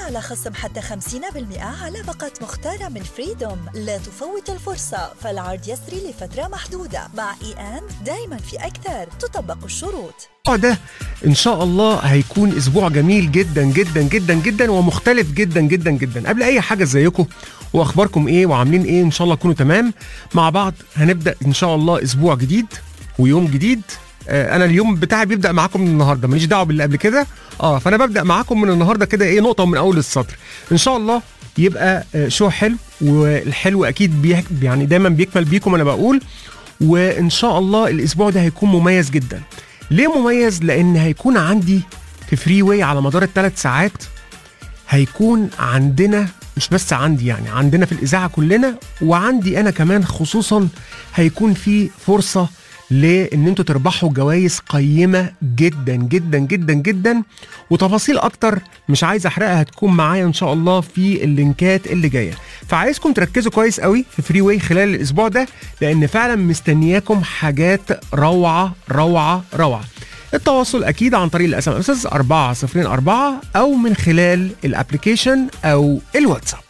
على خصم حتى 50% على باقة مختارة من فريدوم لا تفوت الفرصة فالعرض يسري لفترة محدودة مع اي ان دايما في أكثر تطبق الشروط الاسبوع ده ان شاء الله هيكون اسبوع جميل جدا جدا جدا جدا ومختلف جدا جدا جدا قبل اي حاجه ازيكم واخباركم ايه وعاملين ايه ان شاء الله تكونوا تمام مع بعض هنبدا ان شاء الله اسبوع جديد ويوم جديد آه، انا اليوم بتاعي بيبدا معاكم من النهارده ماليش دعوه باللي قبل كده اه فانا ببدا معاكم من النهارده كده ايه نقطه من اول السطر ان شاء الله يبقى آه، شو حلو والحلو اكيد بيه يعني دايما بيكمل بيكم انا بقول وان شاء الله الاسبوع ده هيكون مميز جدا ليه مميز لان هيكون عندي في فري واي على مدار الثلاث ساعات هيكون عندنا مش بس عندي يعني عندنا في الاذاعه كلنا وعندي انا كمان خصوصا هيكون في فرصه لان انتوا تربحوا جوائز قيمه جدا جدا جدا جدا وتفاصيل اكتر مش عايز احرقها هتكون معايا ان شاء الله في اللينكات اللي جايه فعايزكم تركزوا كويس قوي في فري واي خلال الاسبوع ده لان فعلا مستنياكم حاجات روعه روعه روعه التواصل اكيد عن طريق الاس ام اس 4004 او من خلال الابلكيشن او الواتساب